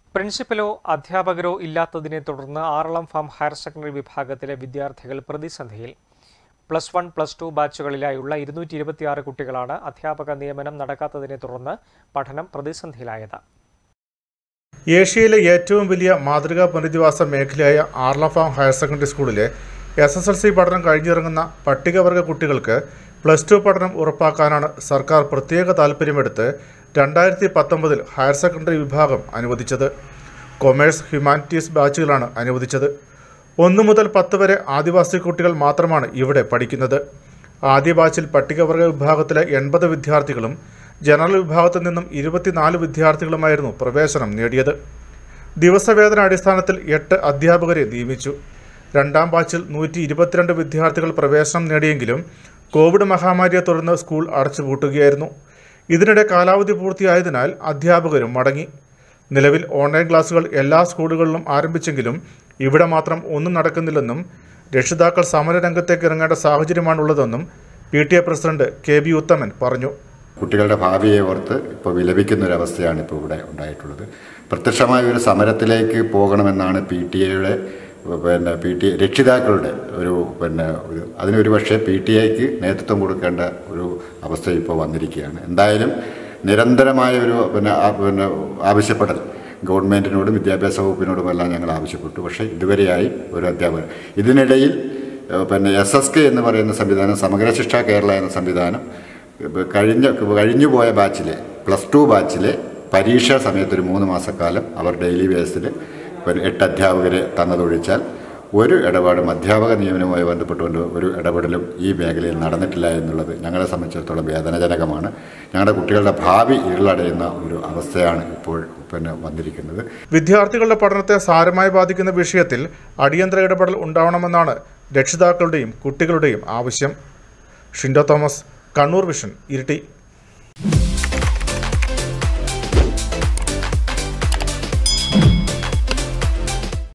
പ്രിൻസിപ്പലോ അധ്യാപകരോ ഇല്ലാത്തതിനെ തുടർന്ന് Aralam farm higher secondary വിഭാഗത്തിലെ വിദ്യാർത്ഥികൾ പ്രതിസന്ധിയിൽ പ്ലസ് വൺ പ്ലസ് ടു ബാച്ചുകളിലായുള്ള ഇരുന്നൂറ്റി ഇരുപത്തിയാറ് കുട്ടികളാണ് അധ്യാപക നിയമനം നടക്കാത്തതിനെ തുടർന്ന് പഠനം പ്രതിസന്ധിയിലായത് ഏഷ്യയിലെ ഏറ്റവും വലിയ മാതൃകാ പുനരധിവാസ മേഖലയായ ആർലം ഫാം ഹയർ സെക്കൻഡറി സ്കൂളിലെ എസ് എസ് എൽ സി പഠനം കഴിഞ്ഞിറങ്ങുന്ന പട്ടികവർഗ കുട്ടികൾക്ക് പ്ലസ് ടു പഠനം ഉറപ്പാക്കാനാണ് സർക്കാർ പ്രത്യേക താൽപ്പര്യമെടുത്ത് രണ്ടായിരത്തി പത്തൊമ്പതിൽ ഹയർ സെക്കൻഡറി വിഭാഗം അനുവദിച്ചത് കൊമേഴ്സ് ഹ്യൂമാനിറ്റീസ് ബാച്ചുകളാണ് അനുവദിച്ചത് ഒന്നു മുതൽ പത്ത് വരെ ആദിവാസി കുട്ടികൾ മാത്രമാണ് ഇവിടെ പഠിക്കുന്നത് ആദ്യ ബാച്ചിൽ പട്ടികവർഗ വിഭാഗത്തിലെ എൺപത് വിദ്യാർത്ഥികളും ജനറൽ വിഭാഗത്തിൽ നിന്നും ഇരുപത്തിനാല് വിദ്യാർത്ഥികളുമായിരുന്നു പ്രവേശനം നേടിയത് ദിവസവേതന അടിസ്ഥാനത്തിൽ എട്ട് അധ്യാപകരെ നിയമിച്ചു രണ്ടാം ബാച്ചിൽ നൂറ്റി ഇരുപത്തിരണ്ട് വിദ്യാർത്ഥികൾ പ്രവേശനം നേടിയെങ്കിലും കോവിഡ് മഹാമാരിയെ തുടർന്ന് സ്കൂൾ അടച്ചുപൂട്ടുകയായിരുന്നു ഇതിനിടെ കാലാവധി പൂർത്തിയായതിനാൽ അധ്യാപകരും മടങ്ങി നിലവിൽ ഓൺലൈൻ ക്ലാസുകൾ എല്ലാ സ്കൂളുകളിലും ആരംഭിച്ചെങ്കിലും ഇവിടെ മാത്രം ഒന്നും നടക്കുന്നില്ലെന്നും രക്ഷിതാക്കൾ സമരരംഗത്തേക്ക് ഇറങ്ങേണ്ട സാഹചര്യമാണുള്ളതെന്നും P T A president K B Uthaman പറഞ്ഞു കുട്ടികളുടെ ഭാവിയെ ഓർത്ത് ഇപ്പോൾ വിലപിക്കുന്ന ഒരു അവസ്ഥയാണ് ഇപ്പോൾ ഇവിടെ ഉണ്ടായിട്ടുള്ളത് പ്രത്യക്ഷമായ ഒരു സമരത്തിലേക്ക് പോകണമെന്നാണ് പി ടി എയുടെ പിന്നെ പി ടി രക്ഷിതാക്കളുടെ ഒരു പിന്നെ ഒരു അതിനൊരു പക്ഷേ പി ടി എക്ക് നേതൃത്വം കൊടുക്കേണ്ട ഒരു അവസ്ഥ ഇപ്പോൾ വന്നിരിക്കുകയാണ് എന്തായാലും നിരന്തരമായ ഒരു പിന്നെ ആ- പിന്നെ ആവശ്യപ്പെടൽ ഗവൺമെൻറ്റിനോടും വിദ്യാഭ്യാസ വകുപ്പിനോടുമെല്ലാം ഞങ്ങൾ ആവശ്യപ്പെട്ടു പക്ഷേ ഇതുവരെയായി ഒരു അധ്യാപകർ ഇതിനിടയിൽ ഏഹ്, പിന്നെ എസ് എസ് കെ എന്ന് പറയുന്ന സംവിധാനം സമഗ്ര ശിക്ഷ കേരള എന്ന സംവിധാനം ഇപ്പൊ കഴിഞ്ഞ കഴിഞ്ഞു പോയ ബാച്ചിലെ പ്ലസ് ടു ബാച്ചിലെ പരീക്ഷാ സമയത്ത് ഒരു മൂന്ന് മാസക്കാലം അവർ ഡെയിലി ബേസിൽ ഒരു എട്ട് അധ്യാപകരെ തന്നതൊഴിച്ചാൽ ഒരു ഇടപാടും അധ്യാപക നിയമനവുമായി ബന്ധപ്പെട്ടുകൊണ്ട് ഒരു ഇടപെടലും ഈ മേഖലയിൽ നടന്നിട്ടില്ല എന്നുള്ളത് ഞങ്ങളെ സംബന്ധിച്ചിടത്തോളം വേദനാജനകമാണ് ഞങ്ങളുടെ കുട്ടികളുടെ ഭാവി ഇരുളടയുന്ന ഒരു അവസ്ഥയാണ് ഇപ്പോൾ പിന്നെ വന്നിരിക്കുന്നത് വിദ്യാർത്ഥികളുടെ പഠനത്തെ സാരമായി ബാധിക്കുന്ന വിഷയത്തിൽ അടിയന്തര ഇടപെടൽ ഉണ്ടാവണമെന്നാണ് രക്ഷിതാക്കളുടെയും കുട്ടികളുടെയും ആവശ്യം ഷിൻഡോ തോമസ് കണ്ണൂർ വിഷൻ ഇരിട്ടി